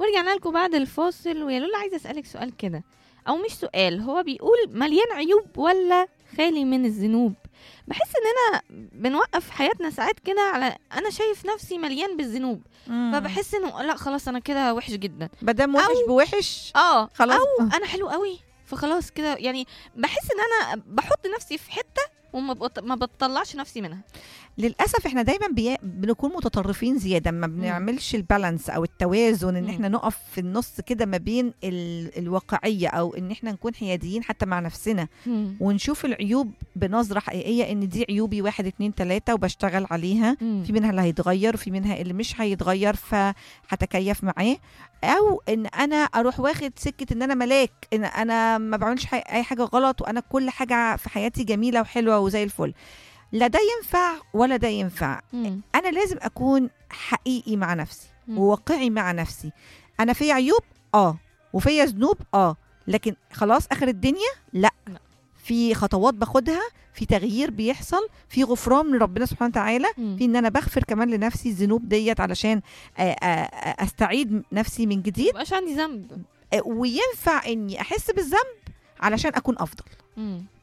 ورجعنا لكم بعد الفاصل ويا لولا عايزه اسالك سؤال كده او مش سؤال هو بيقول مليان عيوب ولا خالي من الذنوب بحس اننا بنوقف حياتنا ساعات كده على انا شايف نفسي مليان بالذنوب فبحس انه لا خلاص انا كده وحش جدا مادام وحش بوحش اه خلاص او انا حلو قوي فخلاص كده يعني بحس ان انا بحط نفسي في حته وما بط... ما بطلعش نفسي منها للاسف احنا دايما بي... بنكون متطرفين زياده ما بنعملش البالانس او التوازن ان مم. احنا نقف في النص كده ما بين ال... الواقعيه او ان احنا نكون حياديين حتى مع نفسنا ونشوف العيوب بنظره حقيقيه ان دي عيوبي واحد اتنين تلاته وبشتغل عليها مم. في منها اللي هيتغير وفي منها اللي مش هيتغير فهتكيف معاه او ان انا اروح واخد سكه ان انا ملاك ان انا ما بعملش حي- اي حاجه غلط وانا كل حاجه في حياتي جميله وحلوه وزي الفل لا ده ينفع ولا ده ينفع مم. انا لازم اكون حقيقي مع نفسي مم. وواقعي مع نفسي انا في عيوب اه وفيا ذنوب اه لكن خلاص اخر الدنيا لا لا. في خطوات باخدها في تغيير بيحصل في غفران من ربنا سبحانه وتعالى مم. في ان انا بغفر كمان لنفسي الذنوب ديت علشان آه، آه، آه، استعيد نفسي من جديد مبقاش عندي ذنب آه، وينفع اني احس بالذنب علشان اكون افضل مم.